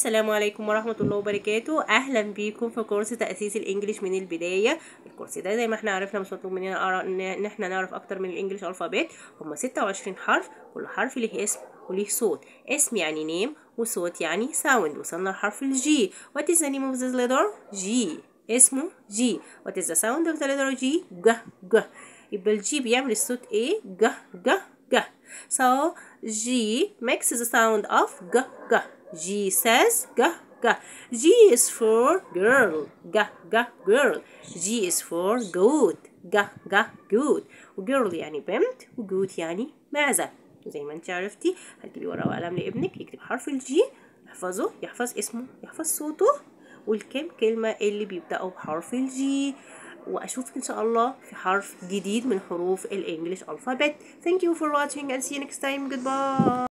السلام عليكم ورحمة الله وبركاته أهلا بيكم في كورس تأسيس الإنجليش من البداية الكورس ده زي ما احنا عرفنا مش مطلوب مننا أرا- إن إن احنا نعرف أكتر من الإنجليش ألفابet هما ستة وعشرين حرف كل حرف ليه اسم وليه صوت اسم يعني نيم وصوت يعني ساوند وصلنا لحرف الجي What is the name of this letter? جي اسمه جي What is the sound of the letter G? ج ج يبقى الجي بيعمل الصوت ايه ج ج ج so G makes the sound of ج ج G says ج ج G is for girl ج ج girl G is for goat ج ج goat وgirl يعني بنت وجوت يعني معزة زي ما انت عرفتي هتجيبي ورقة وقلم لابنك يكتب حرف الجي يحفظه يحفظ اسمه يحفظ صوته والكم كلمة اللي بيبدأوا بحرف الجي وأشوفك إن شاء الله في حرف جديد من حروف الإنجليش ألفابت Thank you for watching and see you next time goodbye